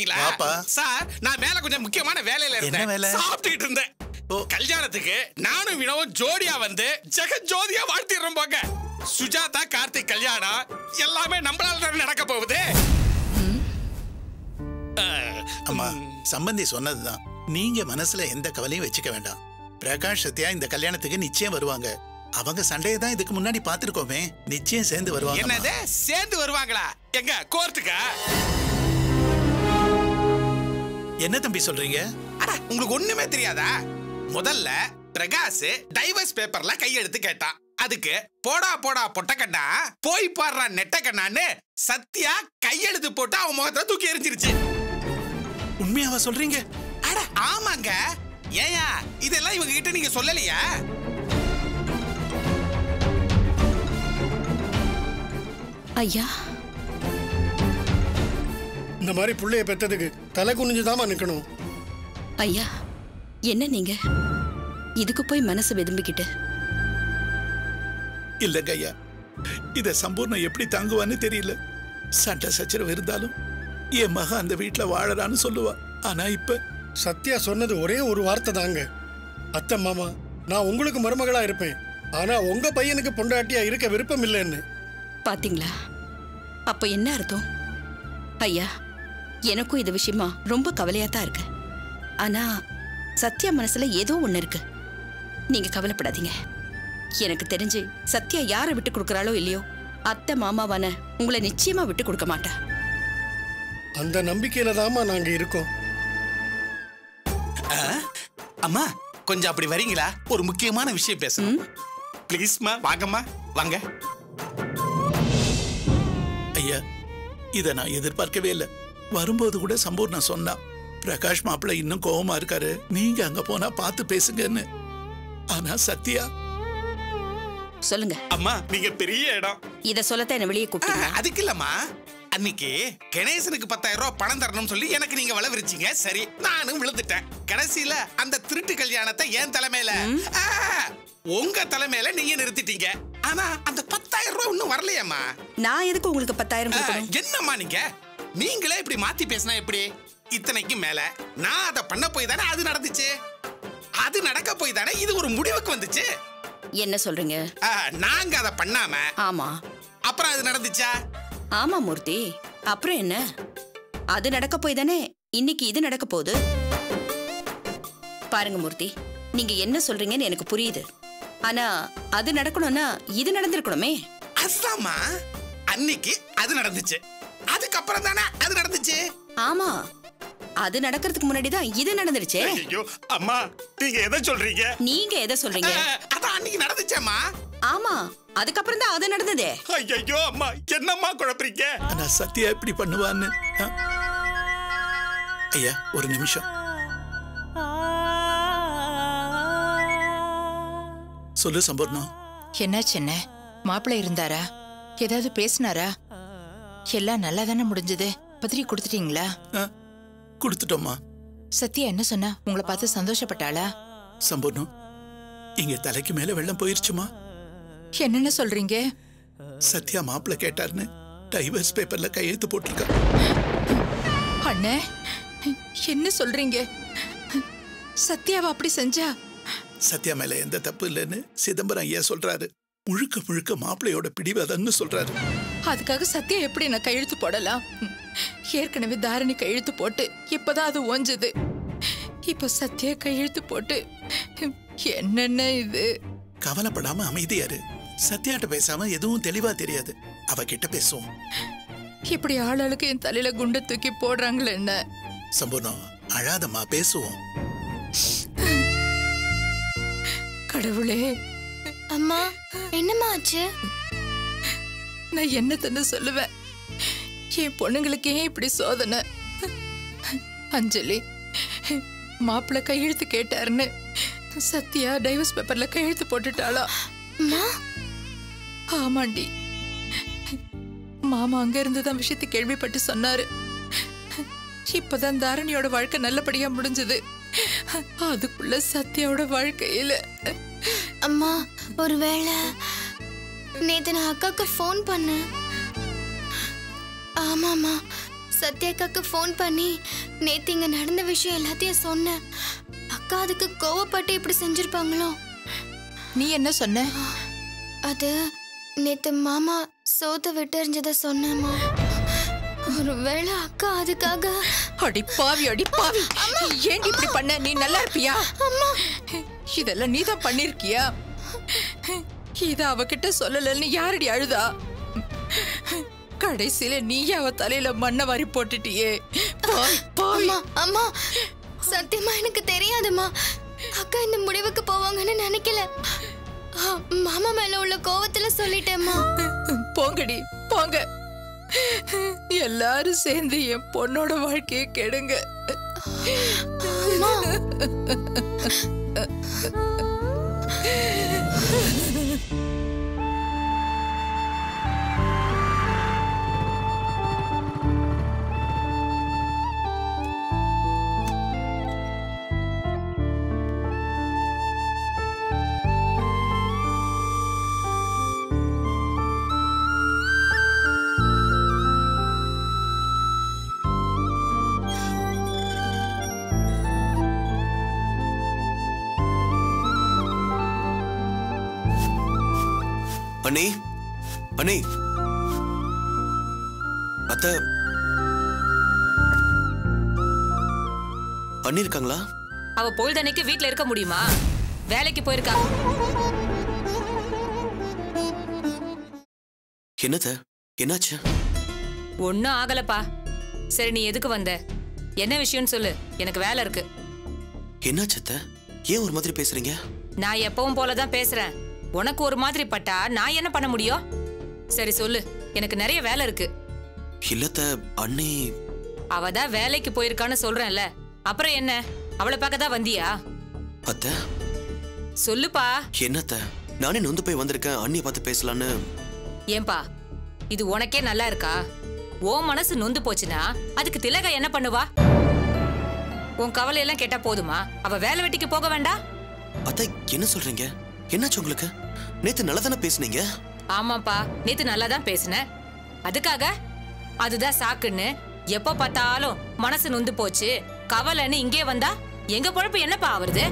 வந்துட்டீங்களா வாப்பா. சார் நான் மேல கொஞ்சம் முக்கியமான வேலையில என்ன இருந்தேன் வேலை? சாப்பிட்டுக்கிட்டு இருந்தேன் ஓ. கல்யாணத்துக்கு நானும் வினவும் ஜோடியா வந்து ஜெகத் ஜோதியா வாழ்த்திடுறோம் போங்க சுஜாதா கார்த்திக் கல்யாணம் எல்லாமே நம்மளால தானே நடக்க போகுது அஹ், அம்மா சம்பந்தி சொன்னதுதான் நீங்க மனசுல எந்த கவலையும் வச்சுக்க வேண்டாம் பிரகாஷ் சத்யா இந்த கல்யாணத்துக்கு நிச்சயம் வருவாங்க அவங்க சண்டையை தான் இதுக்கு முன்னாடி பார்த்திருக்கோமே நிச்சயம் சேர்ந்து வருவாங்க என்னது சேர்ந்து வருவாங்களா எங்க கோர்ட்டுக்கா என்ன தம்பி சொல்றீங்க அட உங்களுக்கு ஒண்ணுமே தெரியாதா முதல்ல பிரகாஷ் டைவர்ஸ் பேப்பர்ல கையெழுத்து கேட்டான் அதுக்கு போடா போடா பொட்டக்கண்ணா போய் பாடுறா நெட்டக்கண்ணான்னு சத்யா கையெழுத்து போட்டு அவன் முகத்தை தூக்கி எரிஞ்சிருச்சு உண்மையாவா சொல்றீங்க அட ஆமாங்க ஏயா இதெல்லாம் இவங்க கிட்ட நீங்க சொல்லலையா ஐயா இந்த மாதிரி புள்ளைய பெத்ததுக்கு தலை குனிஞ்சுதாம்மா நிக்கணும் ஐயா என்ன நீங்க இதுக்கு போய் மனசு வெதும்பிக்கிட்டு இல்லங்க ஐயா இத சம்பூர்ணம் எப்படி தாங்குவான்னு தெரியல சண்டை சச்சரவு இருந்தாலும் என் மகன் அந்த வீட்டுல வாழறான்னு சொல்லுவா ஆனா இப்ப சத்யா சொன்னது ஒரே ஒரு வார்த்தை தாங்க அத்தை மாமா நான் உங்களுக்கு மருமகளா இருப்பேன் ஆனா உங்க பையனுக்கு பொண்டாட்டியா இருக்க விருப்பம் இல்லைன்னு பாத்தீங்களா அப்ப என்ன அர்த்தம் ஐயா எனக்கும் இது விஷயமா ரொம்ப கவலையா தான் இருக்கு ஆனா சத்யா மனசுல ஏதோ ஒண்ணு இருக்கு நீங்க கவலைப்படாதீங்க எனக்கு தெரிஞ்சு சத்யா யாரை விட்டு கொடுக்கறாளோ இல்லையோ அத்தை மாமாவான உங்களை நிச்சயமா விட்டு கொடுக்க மாட்டா அந்த நம்பிக்கையில தாம்மா நாங்க இருக்கோம் அம்மா கொஞ்சம் அப்படி வரீங்களா ஒரு முக்கியமான விஷயம் பேசணும் ப்ளீஸ்மா வாங்கம்மா வாங்க ஐயா இத நான் எதிர்பார்க்கவே இல்லை வரும்போது கூட சம்பூர்ணா சொன்னா பிரகாஷ் மாப்பிள்ள இன்னும் கோவமா இருக்காரு நீங்க அங்க போனா பார்த்து பேசுங்கன்னு ஆனா சத்யா சொல்லுங்க அம்மா நீங்க பெரிய இடம் இத சொல்லத்தான் என்ன வெளியே ஆ, கூப்பிட்டீங்க அதுக்கு இல்லம்மா அன்னைக்கு கணேசனுக்கு பத்தாயிரம் ரூபாய் பணம் தரணும்னு சொல்லி எனக்கு நீங்க வளவிருச்சீங்க சரி நானும் விழுந்துட்டேன் கடைசியில அந்த திருட்டு கல்யாணத்தை என் தலைமையில ஆ, உங்க தலைமையில நீங்க நிறுத்திட்டீங்க ஆனா அந்த பத்தாயிரம் ரூபாய் இன்னும் வரலையாம்மா நான் எதுக்கு உங்களுக்கு பத்தாயிரம் ஆ, கொடுக்கணும் என்னம்மா நீங்க நீங்களே இப்படி மாத்தி பேசினா எப்படி இத்தனைக்கும் மேல நான் அதை பண்ண போய் தானே அது நடந்துச்சு அது நடக்க போய் தானே இது ஒரு முடிவுக்கு வந்துச்சு என்ன சொல்றீங்க ஆ, நாங்க அதை பண்ணாம ஆமா அப்புறம் அது நடந்துச்சா ஆமா மூர்த்தி அப்புறம் என்ன அது நடக்க போய் தானே இன்னைக்கு இது நடக்க போகுது பாருங்க மூர்த்தி நீங்க என்ன சொல்றீங்கன்னு எனக்கு புரியுது ஆனா அது நடக்கணும்னா இது நடந்திருக்கணுமே அதுதாம்மா அன்னைக்கு அது நடந்துச்சு அதுக்கப்புறம் தானே அது நடந்துச்சு ஆமா அது நடக்கிறதுக்கு முன்னாடி தான் இது நடந்துருச்சே ஐயோ அம்மா நீங்க எதை சொல்றீங்க நீங்க எதை சொல்றீங்க அதான் அன்னைக்கு நடந்துச்சேம்மா ஆமா அதுக்கப்புறம் தான் அது நடந்ததே ஐயோ அம்மா என்னம்மா குழப்பறீங்க ஆனா சத்யா எப்படி பண்ணுவான்னு ஆ? ஐயா ஒரு நிமிஷம் சொல்லு சம்பூர்ணம் என்னாச்சு என்ன மாப்பிள்ளை இருந்தாரா ஏதாவது பேசினாரா எல்லாம் நல்லா தானே முடிஞ்சது பத்திரிக்கை கொடுத்துட்டீங்களா ஆ, கொடுத்துட்டோம்மா சத்யா என்ன சொன்னா உங்களை பார்த்து சந்தோஷப்பட்டாளா சம்பூர்ணம் இங்க தலைக்கு மேல வெள்ளம் போயிருச்சுமா என்னென்ன சொல்றீங்க சத்யா மாப்பிள்ள கேட்டாருன்னு டைவர்ஸ் பேப்பர்ல கையெழுத்து போட்டிருக்கா அண்ணே என்ன சொல்றீங்க சத்யாவை அப்படி செஞ்சா சத்யா மேல எந்த தப்பு இல்லைன்னு சிதம்பரம் ஐயா சொல்றாரு முழுக்க முழுக்க மாப்பிள்ளையோட பிடிவாதம்னு சொல்றாரு அதுக்காக சத்யா எப்படி நான் கையெழுத்து போடலாம் ஏற்கனவே தாரணி கையெழுத்து போட்டு இப்பதான் அது ஓஞ்சது இப்போ சத்யா கையெழுத்து போட்டு என்னென்ன இது கவலைப்படாம அமைதியாரு சத்யாட்ட பேசாம எதுவும் தெளிவா தெரியாது அவகிட்ட பேசுவோம் இப்படி ஆளாளுக்கு என் தலையில குண்டை தூக்கி போடுறாங்களே என்ன சம்பூர்ணம் அழாதம்மா பேசுவோம் கடவுளே அம்மா என்னம்மா ஆச்சு நான் என்னத்தன்னு சொல்லுவேன் என் பொண்ணுங்களுக்கு ஏன் இப்படி சோதனை அஞ்சலி மாப்பிள்ளை கையெழுத்து கேட்டாருன்னு சத்யா டைவர்ஸ் பேப்பர்ல கையெழுத்து போட்டுட்டாளா அம்மா ஆமாண்டி மாமா அங்க இருந்து தான் விஷயத்தை கேள்விப்பட்டு சொன்னாரு இப்பதான் தாரணியோட வாழ்க்கை நல்லபடியா முடிஞ்சது அதுக்குள்ள சத்யாவோட வாழ்க்கையில அம்மா ஒருவேளை நேத்து நான் அக்காக்கு ஃபோன் பண்ணேன் ஆமாம்மா சத்யாக்காக்கு ஃபோன் பண்ணி நேத்து இங்க நடந்த விஷயம் எல்லாத்தையும் சொன்னேன் அக்கா அதுக்கு கோவப்பட்டு இப்படி செஞ்சிருப்பாங்களோ நீ என்ன சொன்ன அது நேத்து மாமா சோத்த விட்டு எறிஞ்சதை சொன்னேம்மா ஒருவேளை அக்கா அதுக்காக அடி பாவி அடி பாவி ஏன் இப்படி பண்ண நீ நல்லா இருப்பியா இதெல்லாம் நீதான் பண்ணிருக்கியா இத அவகிட்ட சொல்லலன்னு யாரடி அழுதா கடைசியில நீயே அவ தலையில மண்ணை வாரி போட்டுட்டியே பாவி பாவி அம்மா அம்மா சத்தியமா எனக்கு தெரியாதும்மா அக்கா இந்த முடிவுக்கு போவாங்கன்னு நினைக்கல ஆ, மாமா மேல உள்ள கோவத்துல சொல்லிட்டேம்மா போங்கடி போங்க எல்லாரும் சேர்ந்து என் பொண்ணோட வாழ்க்கையை கெடுங்க அம்மா அண்ணி அண்ணி அத்த அண்ணி இருக்காங்களா அவ பொழுதன்னைக்கு வீட்ல இருக்க முடியுமா வேலைக்கு போயிருக்கா என்னத்த என்னாச்சு ஒன்னும் ஆகலப்பா சரி நீ எதுக்கு வந்த என்ன விஷயம்னு சொல்லு எனக்கு வேலை இருக்கு என்னாச்சு அத்த ஏன் ஒரு மாதிரி பேசுறீங்க நான் எப்பவும் போலதான் பேசுறேன் உனக்கு ஒரு மாதிரி பட்டா நான் என்ன பண்ண முடியும் சரி சொல்லு எனக்கு நிறைய வேலை இருக்கு இல்லத்த அண்ணி அவ தான் வேலைக்கு போயிருக்கான்னு சொல்றேன்ல அப்புறம் என்ன அவளை பார்க்க தான் வந்தியா அத்த சொல்லுப்பா என்னத்த நானே நொந்து போய் வந்திருக்கேன் அண்ணியை பார்த்து பேசலான்னு ஏன்பா இது உனக்கே நல்லா இருக்கா ஓ மனசு நொந்து போச்சுன்னா அதுக்கு திலகா என்ன பண்ணுவா உன் கவலை எல்லாம் கேட்டா போதுமா அவ வேலை வெட்டிக்கு போக வேண்டாம் அத்த என்ன சொல்றீங்க என்னாச்சு உங்களுக்கு நேத்து நல்லா தானே பேசுனீங்க ஆமாப்பா நேத்து நல்லா தான் பேசினேன் அதுக்காக அதுதான் சாக்குன்னு எப்ப பார்த்தாலும் மனசு நொந்து போச்சு கவலைன்னு இங்கே வந்தா எங்க பொழப்பு என்னப்பா ஆவறது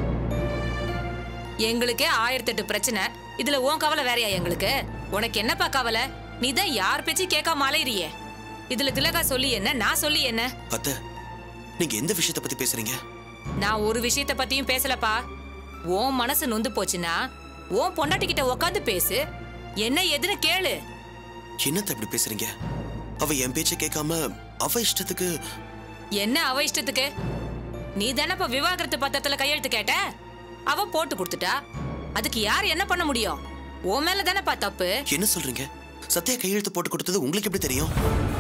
எங்களுக்கே ஆயிரத்தெட்டு பிரச்சனை இதுல உன் கவலை வேறயா எங்களுக்கு உனக்கு என்னப்பா கவலை நீ தான் யார் பேச்சு கேட்காம அலையிறியே இதுல திலகா சொல்லி என்ன நான் சொல்லி என்ன அத்த நீங்க எந்த விஷயத்த பத்தி பேசுறீங்க நான் ஒரு விஷயத்த பத்தியும் பேசலப்பா உன் மனசு நொந்து போச்சுன்னா உன் பொண்டாட்டி கிட்ட உக்காந்து பேசு என்ன எதுன்னு கேளு என்னத்த இப்படி பேசுறீங்க அவ என் பேச்ச கேட்காம அவ இஷ்டத்துக்கு என்ன அவ இஷ்டத்துக்கு நீ தானப்ப விவாகரத்து பத்திரத்துல கையெழுத்து கேட்ட அவ போட்டு கொடுத்துட்டா அதுக்கு யார் என்ன பண்ண முடியும் உன் மேல தானப்பா தப்பு என்ன சொல்றீங்க சத்யா கையெழுத்து போட்டு கொடுத்தது உங்களுக்கு எப்படி தெரியும்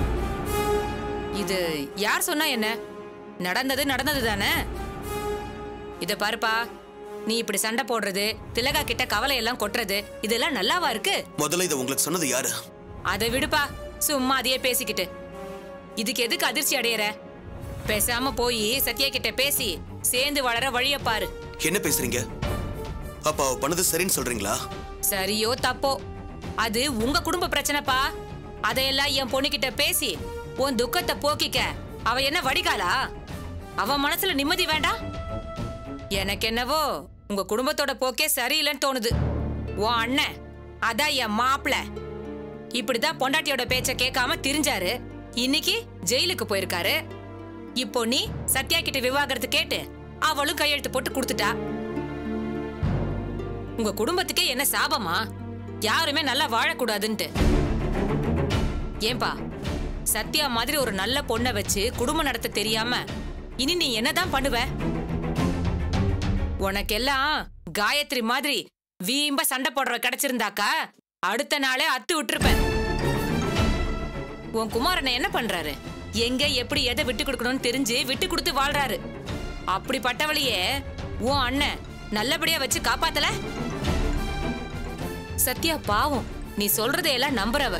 இது யார் சொன்னா என்ன நடந்தது நடந்தது தானே இத பாருப்பா நீ இப்படி சண்டை போடுறது திலகா கிட்ட கவலை எல்லாம் கொட்டுறது இதெல்லாம் நல்லாவா இருக்கு முதல்ல இதை உங்களுக்கு சொன்னது யாரு அதை விடுப்பா சும்மா அதையே பேசிக்கிட்டு இதுக்கு எதுக்கு அதிர்ச்சி அடையற பேசாம போய் சத்யா கிட்ட பேசி சேர்ந்து வளர வழிய பாரு என்ன பேசுறீங்க அப்ப அவ பண்ணது சரின்னு சொல்றீங்களா சரியோ தப்போ அது உங்க குடும்ப பிரச்சனைப்பா அதையெல்லாம் என் பொண்ணுகிட்ட பேசி உன் துக்கத்தை போக்கிக்க அவ என்ன வடிகாலா அவ மனசுல நிம்மதி வேண்டாம் எனக்கு என்னவோ உங்க குடும்பத்தோட போக்கே சரியில்லைன்னு தோணுது உன் அண்ணன் அதான் என் மாப்பிள இப்படிதான் பொண்டாட்டியோட பேச்ச கேட்காம திரிஞ்சாரு இன்னைக்கு ஜெயிலுக்கு போயிருக்காரு இப்போ நீ சத்யா கிட்ட விவாகரத்து கேட்டு அவளும் கையெழுத்து போட்டு கொடுத்துட்டா உங்க குடும்பத்துக்கே என்ன சாபமா யாருமே நல்லா வாழக்கூடாதுன்ட்டு ஏன்பா சத்யா மாதிரி ஒரு நல்ல பொண்ணை வச்சு குடும்பம் நடத்த தெரியாம இனி நீ என்னதான் பண்ணுவ உனக்கெல்லாம் காயத்ரி மாதிரி வீம்ப சண்டை போடுற கிடைச்சிருந்தாக்கா அடுத்த நாளே அத்து விட்டுருப்பேன் உன் குமாரனை என்ன பண்றாரு எங்க எப்படி எதை விட்டு கொடுக்கணும்னு தெரிஞ்சு விட்டு கொடுத்து வாழ்றாரு அப்படிப்பட்டவளையே உன் அண்ணன் நல்லபடியா வச்சு காப்பாத்தல சத்யா பாவம் நீ சொல்றதையெல்லாம் நம்புறவ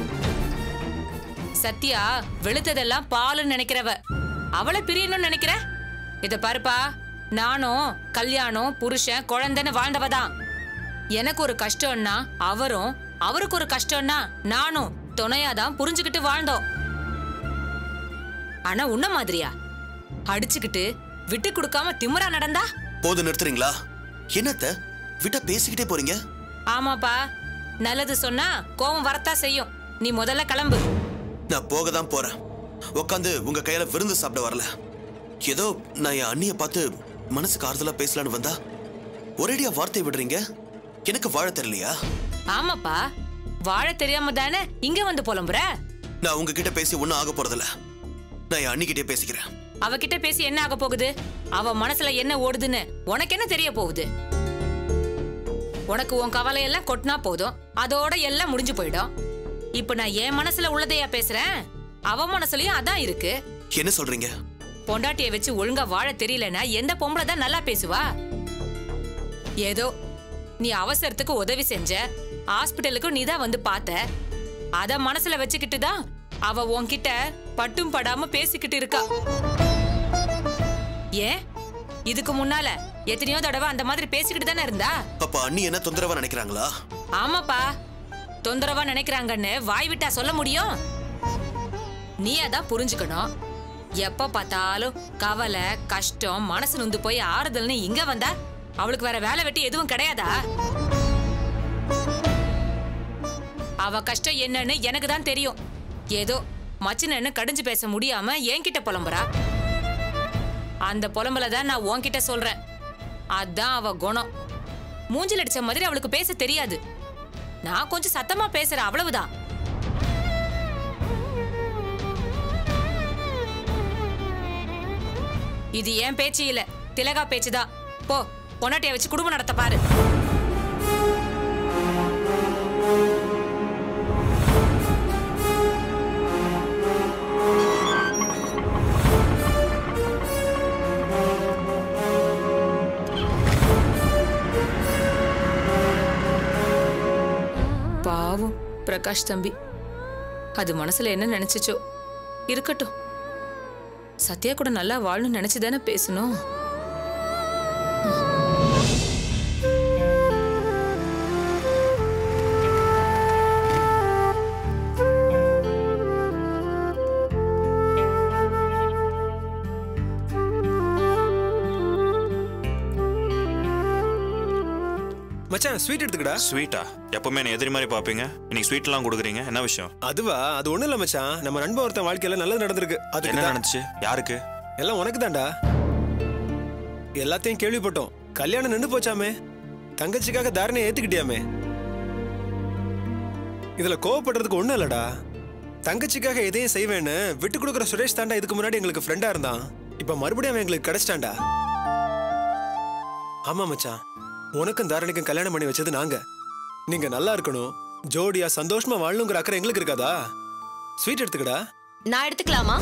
சத்யா வெளுத்ததெல்லாம் பாலுன்னு நினைக்கிறவ அவளை பிரியணும்னு நினைக்கிற இத பாருப்பா நானும் கல்யாணம் புருஷன் குழந்தைன்னு வாழ்ந்தவதான் எனக்கு ஒரு கஷ்டம்னா அவரும் அவருக்கு ஒரு கஷ்டம்னா நானும் துணையாதான் புரிஞ்சுக்கிட்டு வாழ்ந்தோம் ஆனா உன்ன மாதிரியா அடிச்சுக்கிட்டு விட்டு கொடுக்காம திமிரா நடந்தா போது நிறுத்துறீங்களா என்னத்த விட்டா பேசிக்கிட்டே போறீங்க ஆமாப்பா நல்லது சொன்னா கோவம் வரத்தா செய்யும் நீ முதல்ல கிளம்பு நான் போக தான் போறேன் உட்காந்து உங்க கையில விருந்து சாப்பிட வரல ஏதோ நான் என் அண்ணிய பார்த்து மனசுக்கு ஆறுதலா பேசலான்னு வந்தா ஒரேடியா வார்த்தை விடுறீங்க எனக்கு வாழ தெரியலையா ஆமாப்பா வாழ தெரியாம தானே இங்க வந்து புலம்புற நான் உங்ககிட்ட பேசி ஒன்னும் ஆக போறதில்ல நான் என் அண்ணிக்கிட்டே பேசிக்கிறேன் அவகிட்ட பேசி என்ன ஆக போகுது அவ மனசுல என்ன ஓடுதுன்னு உனக்கு என்ன தெரிய போகுது உனக்கு உன் கவலை எல்லாம் கொட்டினா போதும் அதோட எல்லாம் முடிஞ்சு போயிடும் இப்ப நான் என் மனசுல உள்ளதையா பேசுறேன் அவ மனசுலயும் அதான் இருக்கு என்ன சொல்றீங்க பொண்டாட்டிய வச்சு ஒழுங்கா வாழ தெரியலனா எந்த பொம்பளை தான் நல்லா பேசுவா ஏதோ நீ அவசரத்துக்கு உதவி செஞ்ச ஹாஸ்பிட்டலுக்கு நீ தான் வந்து பார்த்த அத மனசுல வச்சுக்கிட்டு தான் அவ உன்கிட்ட பட்டும் படாம பேசிக்கிட்டு இருக்கா ஏன் இதுக்கு முன்னால எத்தனையோ தடவை அந்த மாதிரி பேசிக்கிட்டு தானே இருந்தா அப்ப அண்ணி என்ன தொந்தரவா நினைக்கிறாங்களா ஆமாப்பா தொந்தரவா நினைக்கிறாங்கன்னு வாய் விட்டா சொல்ல முடியும் நீ அதான் புரிஞ்சுக்கணும் எப்ப பார்த்தாலும் கவலை கஷ்டம் மனசு நொந்து போய் ஆறுதல்னு இங்க வந்தா அவளுக்கு வேற வேலை வெட்டி எதுவும் கிடையாதா அவ கஷ்டம் என்னன்னு எனக்கு தான் தெரியும் ஏதோ மச்சினன்னு கடிஞ்சு பேச முடியாம என்கிட்ட புலம்புறா அந்த புலம்பல தான் நான் உன்கிட்ட சொல்றேன் அதான் அவ குணம் மூஞ்சில் அடிச்ச மாதிரி அவளுக்கு பேச தெரியாது நான் கொஞ்சம் சத்தமா பேசுறேன் அவ்வளவுதான் இது ஏன் பேச்சு இல்ல திலகா பேச்சுதான் போ பொன்னாட்டிய வச்சு குடும்பம் நடத்த பாரு பாவம் பிரகாஷ் தம்பி அது மனசுல என்ன நினைச்சுச்சோ இருக்கட்டும் சத்யா கூட நல்லா வாழணும்னு நினைச்சுதானே பேசணும் மச்சான் ஸ்வீட் எடுத்துக்கடா ஸ்வீட்டா எப்பவுமே என்ன எதிரி மாதிரி பாப்பீங்க இன்னைக்கு ஸ்வீட்லாம் கொடுக்குறீங்க என்ன விஷயம் அதுவா அது ஒண்ணும் இல்ல மச்சான் நம்ம நண்பன் ஒருத்தன் வாழ்க்கையில நல்லது நடந்திருக்கு அதுக்கு என்ன தான். நடந்துச்சு யாருக்கு எல்லாம் உனக்கு தான்டா எல்லாத்தையும் கேள்விப்பட்டோம் கல்யாணம் நின்னு போச்சாமே தங்கச்சிக்காக தாரணையை ஏத்துக்கிட்டியாமே இதுல கோவப்படுறதுக்கு ஒண்ணும் இல்லடா தங்கச்சிக்காக எதையும் செய்வேன்னு விட்டு கொடுக்குற சுரேஷ் தாண்டா இதுக்கு முன்னாடி எங்களுக்கு ஃப்ரெண்டா இருந்தான் இப்ப மறுபடியும் அவன் எங்களுக்கு கிடைச்சிட்டான்டா ஆமா மச்சான் உனக்கும் தாரணிக்கும் கல்யாணம் பண்ணி வச்சது நாங்க நீங்க நல்லா இருக்கணும் ஜோடியா சந்தோஷமா வாழணுங்கிற அக்கறை எங்களுக்கு இருக்காதா ஸ்வீட் எடுத்துக்கடா நான் எடுத்துக்கலாமா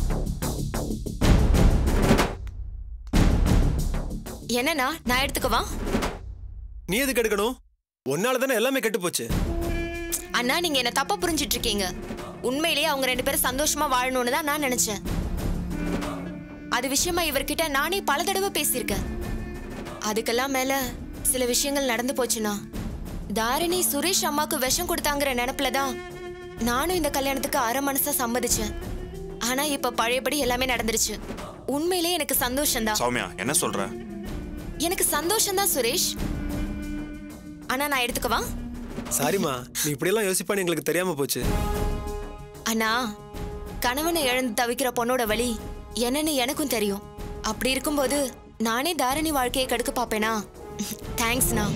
என்னண்ணா நான் எடுத்துக்கவா நீ எதுக்கு எடுக்கணும் உன்னால தானே எல்லாமே கெட்டு போச்சு அண்ணா நீங்க என்ன தப்பா புரிஞ்சிட்டு இருக்கீங்க உண்மையிலேயே அவங்க ரெண்டு பேரும் சந்தோஷமா வாழணும்னு தான் நான் நினைச்சேன் அது விஷயமா இவர்கிட்ட நானே பல தடவை பேசியிருக்கேன் அதுக்கெல்லாம் மேல சில விஷயங்கள் நடந்து போச்சுண்ணா தாரிணி சுரேஷ் அம்மாக்கு விஷம் கொடுத்தாங்கிற நினைப்புல தான் நானும் இந்த கல்யாணத்துக்கு அரை மனசா சம்மதிச்சேன் ஆனா இப்ப பழையபடி எல்லாமே நடந்துருச்சு உண்மையிலேயே எனக்கு சந்தோஷம்தான் சௌமியா என்ன சொல்ற எனக்கு சந்தோஷம்தான் சுரேஷ் ஆனா நான் எடுத்துக்கவா சாரிம்மா நீ இப்படியெல்லாம் யோசிப்பான்னு எங்களுக்கு தெரியாம போச்சு அண்ணா கணவனை இழந்து தவிக்கிற பொண்ணோட வழி என்னன்னு எனக்கும் தெரியும் அப்படி இருக்கும்போது நானே தாரணி வாழ்க்கையை கெடுக்க பாப்பேனா தேங்க்ஸ்ண்ணா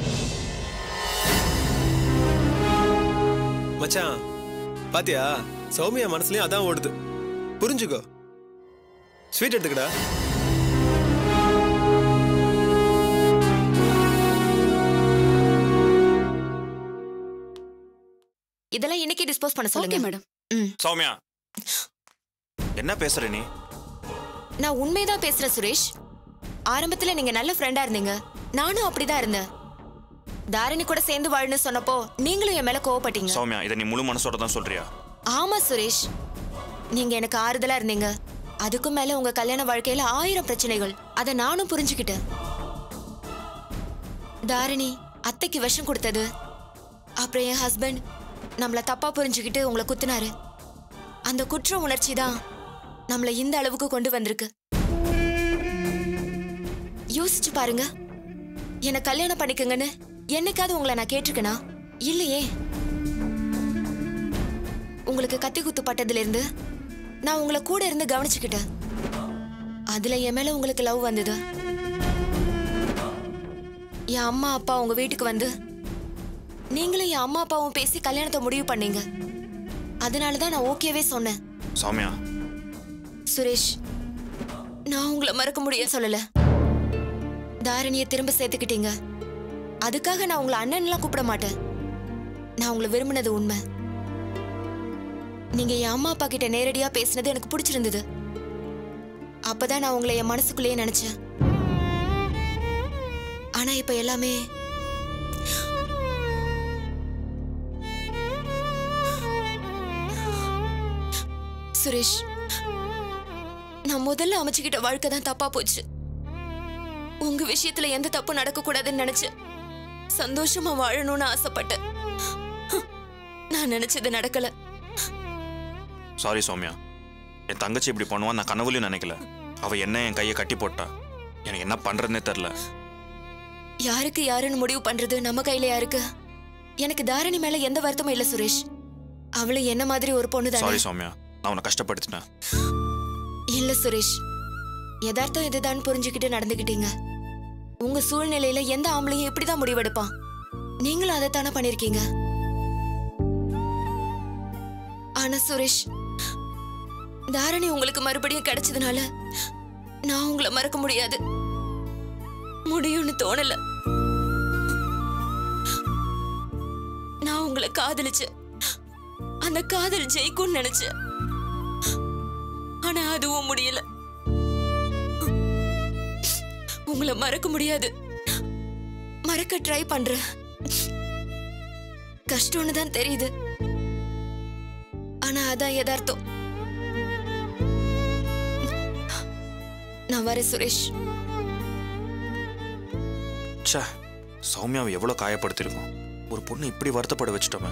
மச்சான் பாத்தியா சௌமியா மனசுலயும் அதான் ஓடுது புரிஞ்சுக்கோ ஸ்வீட் எடுத்துக்கடா இதெல்லாம் இன்னைக்கு டிஸ்போஸ் பண்ண ஓகே சொல்லுங்க மேடம் ம் சௌமியா என்ன பேசுற நீ நான் உண்மைதான் பேசுறேன் சுரேஷ் ஆரம்பத்துல நீங்க நல்ல ஃப்ரெண்டா இருந்தீங்க நானும் அப்படிதான் இருந்தேன் தாரணி கூட சேர்ந்து வாழணும்னு சொன்னப்போ நீங்களும் என் மேல கோவப்பட்டீங்க சௌமியா இதை நீ முழு மனசோட தான் சொல்றியா ஆமா சுரேஷ் நீங்க எனக்கு ஆறுதலா இருந்தீங்க அதுக்கும் மேல உங்க கல்யாண வாழ்க்கையில ஆயிரம் பிரச்சனைகள் அதை நானும் புரிஞ்சுக்கிட்டேன் தாரிணி அத்தைக்கு விஷம் கொடுத்தது அப்புறம் என் ஹஸ்பண்ட் நம்மள தப்பா புரிஞ்சுக்கிட்டு உங்களை குத்துனாரு அந்த குற்ற உணர்ச்சி தான் நம்மள இந்த அளவுக்கு கொண்டு வந்திருக்கு யோசிச்சு பாருங்க என்ன கல்யாணம் பண்ணிக்கங்கன்னு என்னைக்காவது உங்களை நான் கேட்டிருக்கேனா இல்லையே உங்களுக்கு கத்தி குத்து பட்டதுல இருந்து நான் உங்களை கூட இருந்து கவனிச்சுக்கிட்டேன் அதுல என் மேல உங்களுக்கு லவ் வந்தது என் அம்மா அப்பா உங்க வீட்டுக்கு வந்து நீங்களும் என் அம்மா அப்பாவும் பேசி கல்யாணத்தை முடிவு பண்ணீங்க அதனால தான் நான் ஓகேவே சொன்னேன் சௌமியா சுரேஷ் நான் உங்களை மறக்க முடியும் சொல்லல தாரணியை திரும்ப சேர்த்துக்கிட்டீங்க அதுக்காக நான் உங்களை அண்ணன்லாம் கூப்பிட மாட்டேன் நான் உங்களை விரும்பினது உண்மை நீங்க என் அம்மா அப்பா கிட்ட நேரடியா பேசினது எனக்கு பிடிச்சிருந்தது அப்பதான் நான் உங்களை என் மனசுக்குள்ளேயே நினைச்சேன் ஆனா இப்ப எல்லாமே சுரேஷ் நான் முதல்ல அமைச்சுக்கிட்ட வாழ்க்கை தான் தப்பா போச்சு உங்க விஷயத்துல எந்த தப்பும் நடக்க கூடாதுன்னு நினைச்சேன் சந்தோஷமா வாழணும்னு ஆசைப்பட்டேன் நான் நினைச்சது நடக்கல சாரி சௌமியா என் தங்கச்சி இப்படி பண்ணுவான்னு நான் கனவுலையும் நினைக்கல அவ என்ன என் கையை கட்டி போட்டா எனக்கு என்ன பண்றதுனே தெரில யாருக்கு யாருன்னு முடிவு பண்றது நம்ம கையில யாருக்கு எனக்கு தாரணி மேல எந்த வருத்தமும் இல்ல சுரேஷ் அவளும் என்ன மாதிரி ஒரு பொண்ணு தானே சாரி சௌமியா நான் உன்னை கஷ்டப்படுத்திட்டேன் இல்ல சுரேஷ் யதார்த்தம் இதுதான் புரிஞ்சுக்கிட்டு நடந்துக்கிட்டீங்க உங்க சூழ்நிலையில எந்த ஆம்பளையும் இப்படிதான் முடிவெடுப்பான் நீங்களும் அதைத்தானே பண்ணிருக்கீங்க ஆனா சுரேஷ் தாரணி உங்களுக்கு மறுபடியும் கிடைச்சதுனால நான் உங்களை மறக்க முடியாது முடியும்னு தோணல நான் உங்களை காதலிச்சேன் அந்த காதல் ஜெயிக்கும்னு நினைச்சேன் ஆனா அதுவும் முடியல உங்களை மறக்க முடியாது மறக்க ட்ரை பண்றேன் கஷ்டம்னு தான் தெரியுது ஆனா அதான் யதார்த்தம் நான் வரேன் சுரேஷ் ச்சே சௌமியாவை எவ்வளோ காயப்படுத்திருக்கோம் ஒரு பொண்ணு இப்படி வருத்தப்பட வச்சுட்டோமே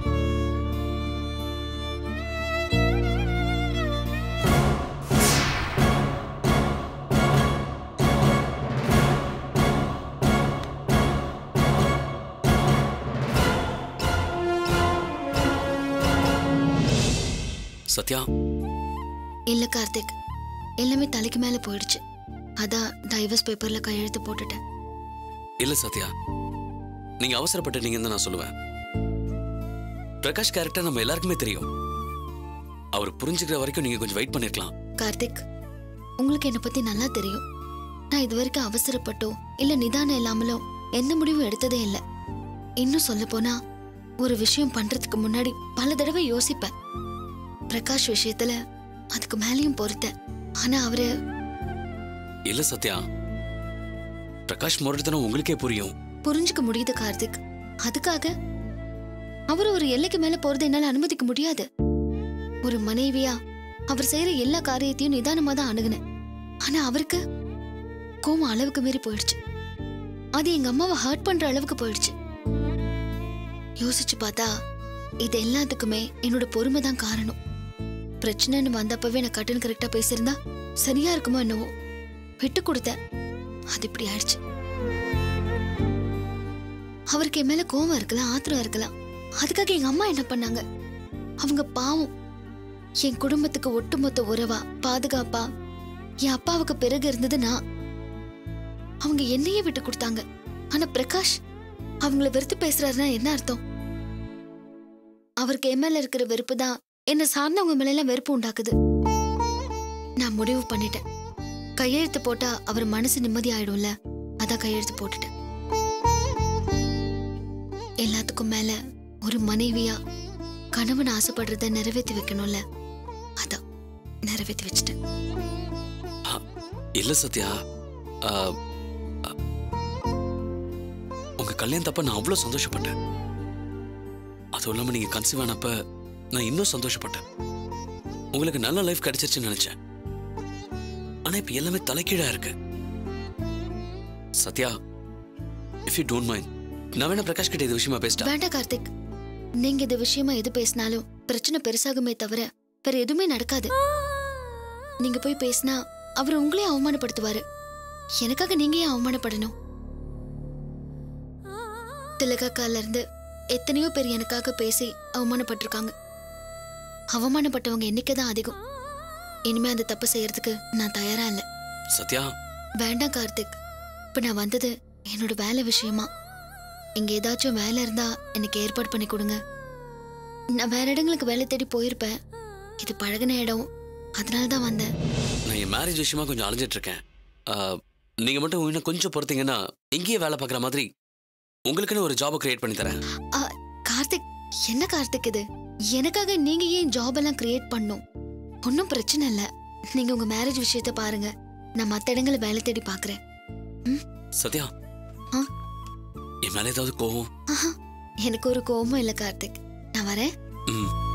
சத்யா இல்ல கார்த்திக் எல்லாமே தலைக்கு மேல போயிடுச்சு அதான் டைவர்ஸ் பேப்பர்ல கையெழுத்து போட்டுட்டேன் இல்ல சத்யா நீங்க அவசரப்பட்டுட்டீங்கன்னு தான் நான் சொல்லுவேன் பிரகாஷ் கேரக்டர் நம்ம எல்லாருக்குமே தெரியும் அவர் புரிஞ்சுக்கிற வரைக்கும் நீங்க கொஞ்சம் வெயிட் பண்ணிருக்கலாம் கார்த்திக் உங்களுக்கு என்னை பத்தி நல்லா தெரியும் நான் இது வரைக்கும் அவசரப்பட்டோ இல்ல நிதானம் இல்லாமலோ எந்த முடிவும் எடுத்ததே இல்லை இன்னும் சொல்ல போனா ஒரு விஷயம் பண்றதுக்கு முன்னாடி பல தடவை யோசிப்பேன் பிரகாஷ் விஷயத்துல அதுக்கு மேலேயும் பொறுத்தேன் ஆனா அவரு இல்ல சத்யா பிரகாஷ் முரட்டுத்தனம் உங்களுக்கே புரியும் புரிஞ்சுக்க முடியுது கார்த்திக் அதுக்காக அவர் ஒரு எல்லைக்கு மேல போறதை என்னால அனுமதிக்க முடியாது ஒரு மனைவியா அவர் செய்யற எல்லா காரியத்தையும் நிதானமா தான் அணுகுனேன் ஆனா அவருக்கு கோவம் அளவுக்கு மீறி போயிடுச்சு அது எங்க அம்மாவை ஹர்ட் பண்ற அளவுக்கு போயிடுச்சு யோசிச்சு பார்த்தா இது எல்லாத்துக்குமே என்னோட பொறுமை தான் காரணம் பிரச்சனைன்னு வந்தப்பவே நான் கட்டன் கரெக்டா பேசியிருந்தா சரியா இருக்குமோ என்னவோ விட்டு கொடுத்தேன் அது இப்படி ஆயிடுச்சு அவருக்கு என் மேல கோவம் இருக்கலாம் ஆத்திரம் இருக்கலாம் அதுக்காக எங்க அம்மா என்ன பண்ணாங்க அவங்க பாவம் என் குடும்பத்துக்கு ஒட்டுமொத்த உறவா பாதுகாப்பா என் அப்பாவுக்கு பிறகு இருந்தது நான் அவங்க என்னையே விட்டு கொடுத்தாங்க ஆனா பிரகாஷ் அவங்கள வெறுத்து பேசுறாருன்னா என்ன அர்த்தம் அவருக்கு என் மேல இருக்கிற வெறுப்பு தான் என்ன சார்ந்தவங்க மேல எல்லாம் வெறுப்பு உண்டாக்குது நான் முடிவு பண்ணிட்டேன் கையெழுத்து போட்டா அவர் மனசு நிம்மதி ஆயிடும்ல அதான் கையெழுத்து போட்டுட்டேன் எல்லாத்துக்கும் மேல ஒரு மனைவியா கணவன் ஆசைப்படுறத நிறைவேற்றி வைக்கணும்ல அதான் நிறைவேற்றி வச்சுட்டேன் இல்ல சத்யா ஆ, ஆ, உங்க கல்யாணத்தப்ப நான் அவ்வளவு சந்தோஷப்பட்டேன் அதுவும் இல்லாம நீங்க கன்சீவ் ஆனப்ப நான் இன்னும் சந்தோஷப்பட்டேன் உங்களுக்கு நல்ல லைஃப் கிடைச்சிருச்சுன்னு நினைச்சேன் ஆனா இப்ப எல்லாமே தலைகீழா இருக்கு Sathya if you don't mind நான் வேணா பிரகாஷ் கிட்ட இது விஷயமா பேசிட்டா வேண்டாம் கார்த்திக் நீங்க இது விஷயமா எது பேசினாலும் பிரச்சனை பெருசாகுமே தவிர வேற எதுவுமே நடக்காது நீங்க போய் பேசினா அவர் உங்களையும் அவமானப்படுத்துவாரு எனக்காக நீங்க ஏன் அவமானப்படணும் திலகாக்கால இருந்து எத்தனையோ பேர் எனக்காக பேசி அவமானப்பட்டிருக்காங்க அவமானப்பட்டவங்க எண்ணிக்கை தான் அதிகம் இனிமே அந்த தப்பு செய்யறதுக்கு நான் தயாரா இல்ல சத்யா வேண்டாம் கார்த்திக் இப்ப நான் வந்தது என்னோட வேலை விஷயமா இங்க ஏதாச்சும் வேலை இருந்தா எனக்கு ஏற்பாடு பண்ணி கொடுங்க நான் வேற இடங்களுக்கு வேலை தேடி போயிருப்பேன் இது பழகுன இடம் அதனால தான் வந்தேன் நான் என் மேரேஜ் விஷயமா கொஞ்சம் அலைஞ்சிட்டு இருக்கேன் ஆ, நீங்க மட்டும் இன்னும் கொஞ்சம் பொறுத்தீங்கன்னா இங்கேயே வேலை பார்க்குற மாதிரி உங்களுக்குன்னு ஒரு ஜாபை கிரியேட் பண்ணி தரேன் ஆ, கார்த்திக் என்ன கார்த்திக் இது எனக்காக நீங்க ஏன் ஜாப் எல்லாம் கிரியேட் பண்ணும் ஒன்றும் பிரச்சனை இல்ல நீங்க உங்க மேரேஜ் விஷயத்த பாருங்க நான் மத்த இடங்களை வேலை தேடி பாக்குறேன் சத்யா ஆ? என் மேல ஏதாவது கோவம் ஆஹா, எனக்கு ஒரு கோபமும் இல்ல கார்த்திக் நான் வரேன் ம்